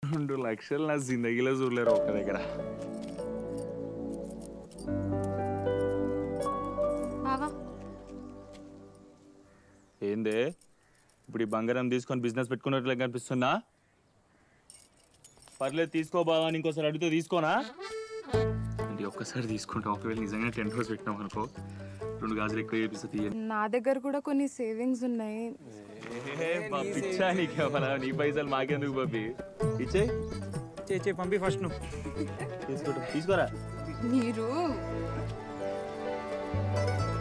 రెండు లక్షలు నా జిందగీలో చూడలేరు ఒక్క దగ్గర బావా ఏందే ఇప్పుడు ఈ బంగారం తీసుకొని బిజినెస్ పెట్టుకున్నట్లే కనిపిస్తున్నా పర్లేదు తీసుకో బావా అని ఇంకోసారి అడిగితే తీసుకోనా అంటే ఒక్కసారి తీసుకుంటాం ఒకవేళ నిజంగా టెన్ రోజు పెట్టినాం అనుకో రెండు గాజులు ఎక్కువ చేపిస్తే తీయండి నా దగ్గర కూడా కొన్ని సేవింగ్స్ ఉన్నాయి పిచ్చా నీకేమన్నా నీ పైసలు మాకెందుకు బాబీ ఇచ్చే చేయి పంపి ఫస్ట్ నువ్వు తీసుకో తీసుకోరా మీరు